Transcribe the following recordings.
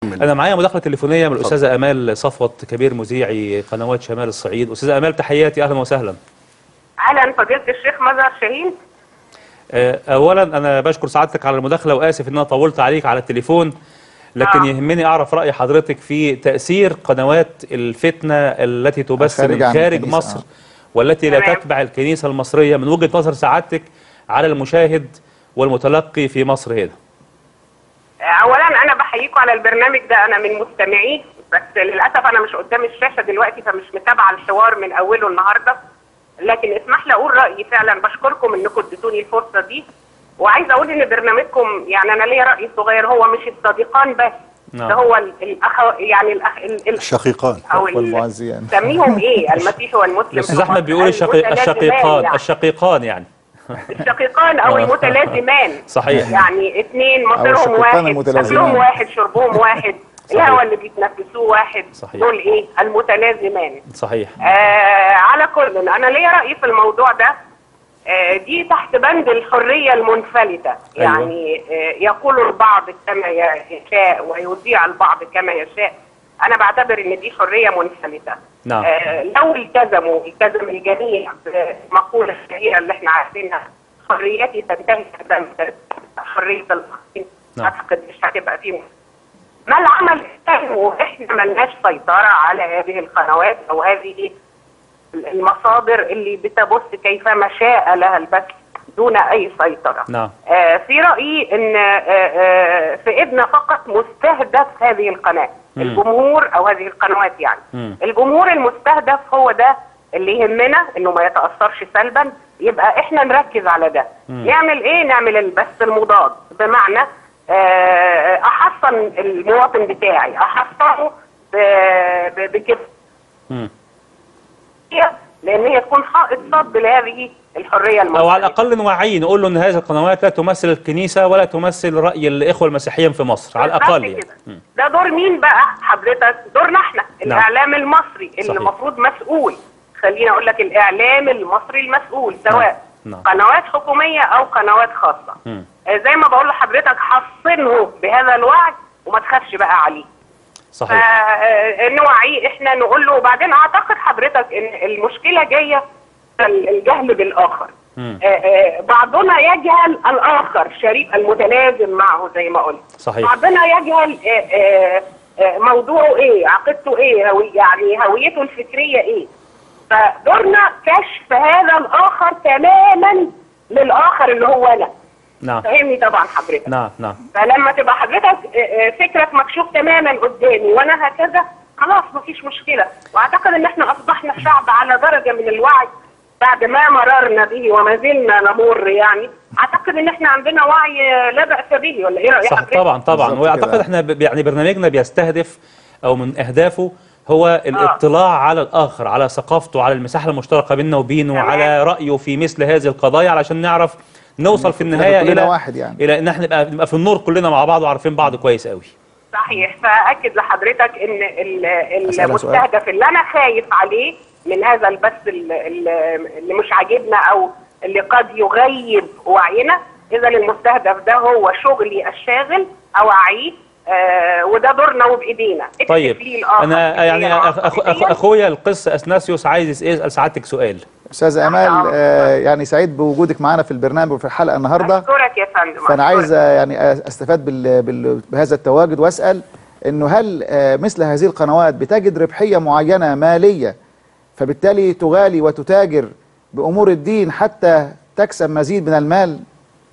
كمل انا معايا مداخله تليفونيه من الاستاذه امال صفوت كبير مذيعي قنوات شمال الصعيد استاذه امال تحياتي اهلا وسهلا اهلا فضيله الشيخ مظهر شاهين آه، اولا انا بشكر سعادتك على المداخله واسف ان انا طولت عليك على التليفون لكن آه. يهمني اعرف راي حضرتك في تاثير قنوات الفتنه التي تبث خارج من عن خارج الكنيسة، مصر آه. والتي لا تمام. تتبع الكنيسه المصريه من وجهه نظر سعادتك على المشاهد والمتلقي في مصر هنا اولا انا بحييكم على البرنامج ده انا من مستمعيه بس للاسف انا مش قدام الشاشه دلوقتي فمش متابعه الحوار من اوله النهارده لكن اسمح لي اقول رايي فعلا بشكركم انكم اديتوني الفرصه دي وعايزه اقول ان برنامجكم يعني انا ليا راي صغير هو مش الصديقان بس نعم. ده هو ال- الاخ يعني الاخ ال- ال- الشقيقان او ال- والمعزيان سميهم ايه المسيح والمسلم الاستاذ احمد بيقول الشقي... الشقيقان يعني. الشقيقان يعني الشقيقان او آه. المتلازمان صحيح. يعني اثنين أو مصيرهم الشقيقان واحد المتلازمان. اكلهم واحد شربهم واحد صحيح. الهواء اللي بيتنفسوه واحد صحيح. دول ايه المتلازمان صحيح آه على كل انا ليا راي في الموضوع ده آه دي تحت بند الحريه المنفلته أيوة. يعني آه يقول البعض كما يشاء ويذيع البعض كما يشاء انا بعتبر ان دي حريه منفلته نعم. آه لو التزموا التزم الجميع بالمقوله الشهيره اللي احنا عارفينها حريتي تنتهي عندما حريه الاخرين نعم. اعتقد مش هتبقى فيه مشكلة. ما العمل الثاني واحنا ملناش سيطره على هذه القنوات او هذه المصادر اللي بتبث كيفما شاء لها البث دون اي سيطره. نعم. آه في رايي ان آه آه في ايدنا فقط مستهدف هذه القناه، مم. الجمهور او هذه القنوات يعني. مم. الجمهور المستهدف هو ده اللي يهمنا انه ما يتاثرش سلبا يبقى احنا نركز على ده. نعمل ايه؟ نعمل البث المضاد بمعنى آه، احصن المواطن بتاعي احصنه ب- ب- بكفايه مم. لان هي تكون حائط صد لهذه الحريه المنفردة. او على الاقل نوعيه نقول له ان هذه القنوات لا تمثل الكنيسه ولا تمثل راي الاخوه المسيحيين في مصر على بالظبط الاقل يعني. كده. ده دور مين بقى حضرتك دورنا احنا الاعلام المصري اللي صحيح. المفروض مسؤول خليني اقول لك الاعلام المصري المسؤول سواء نعم. قنوات حكوميه او قنوات خاصه مم. آه، زي ما بقول لحضرتك حصنه بهذا الوعي وما تخافش بقى عليه صحيح فنوعيه احنا نقول له وبعدين اعتقد حضرتك ان المشكله جايه ال- الجهل بالاخر مم. آه، آه، بعضنا يجهل الاخر شريك المتلازم معه زي ما قلت صحيح. بعضنا يجهل آه، آه، آه، موضوعه ايه عقيدته ايه هوي يعني هويته الفكريه ايه فدورنا كشف هذا الاخر تماما للاخر اللي هو انا نعم فاهمني طبعا حضرتك نعم نعم فلما تبقى حضرتك آه، آه، فكرك مكشوف تماما قدامي وانا هكذا خلاص مفيش مشكله واعتقد ان احنا اصبحنا شعب على درجه من الوعي بعد ما مررنا به وما زلنا نمر يعني اعتقد ان احنا عندنا وعي آه، لا باس به ولا ايه رايك صح حضرتك؟ طبعا طبعا بالظبط واعتقد كده. احنا ب- يعني برنامجنا بيستهدف او من اهدافه هو الاطلاع على الاخر على ثقافته على المساحه المشتركه بيننا وبينه تمام. على رايه في مثل هذه القضايا علشان نعرف نوصل في النهايه كلنا الى واحد يعني. الى ان احنا نبقى نبقى في النور كلنا مع بعض وعارفين بعض كويس قوي صحيح فاكد لحضرتك ان ال- أسألها سؤال؟ المستهدف اللي انا خايف عليه من هذا البث ال- ال- اللي مش عاجبنا او اللي قد يغيب وعينا اذا المستهدف ده هو شغلي الشاغل اوعيه آه وده دورنا وبايدينا اكتب طيب لي الآخر انا يعني فكرياً أخ أخ أخ عاطفياً. اخويا القس اثناسيوس عايز يسال سعادتك سؤال استاذ امال آه، يعني سعيد بوجودك معنا في البرنامج وفي الحلقه النهارده اشكرك يا فندم فانا عايز أشكرك. آه، يعني استفاد بال... بال... بهذا التواجد واسال انه هل آه، مثل هذه القنوات بتجد ربحيه معينه ماليه فبالتالي تغالي وتتاجر بامور الدين حتى تكسب مزيد من المال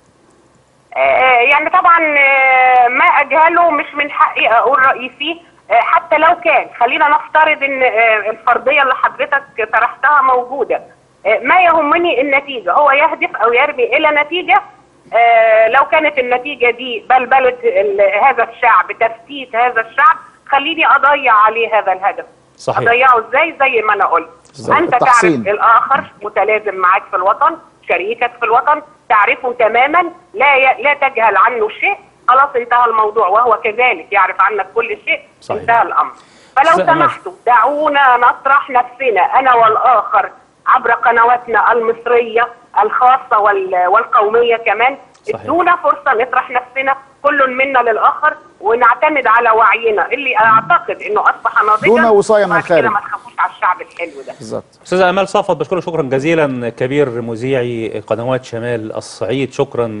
آه، يعني طبعا آه، ما اجهله مش من حقي اقول رايي فيه آه، حتى لو كان خلينا نفترض ان آه، الفرضيه اللي حضرتك طرحتها موجوده آه، ما يهمني النتيجه هو يهدف او يرمي الى نتيجه آه، لو كانت النتيجه دي بلبله ال- هذا الشعب تفتيت هذا الشعب خليني اضيع عليه هذا الهدف صحيح. اضيعه ازاي زي ما انا قلت بالظبط. انت التحصين. تعرف الاخر متلازم معاك في الوطن شريكك في الوطن تعرفه تماما لا ي... لا تجهل عنه شيء خلاص انتهى الموضوع وهو كذلك يعرف عنك كل شيء صحيح. انتهى الامر فلو أستاذ أمل. سمحتوا دعونا نطرح نفسنا انا والاخر عبر قنواتنا المصريه الخاصه وال... والقوميه كمان صحيح. ادونا فرصه نطرح نفسنا كل منا للاخر ونعتمد على وعينا اللي اعتقد انه اصبح ناضجا دون وصاية من وبعد كده الخارج. ما تخافوش على الشعب الحلو ده بالظبط استاذه امال صفوت بشكرك شكرا جزيلا كبير مذيعي قنوات شمال الصعيد شكرا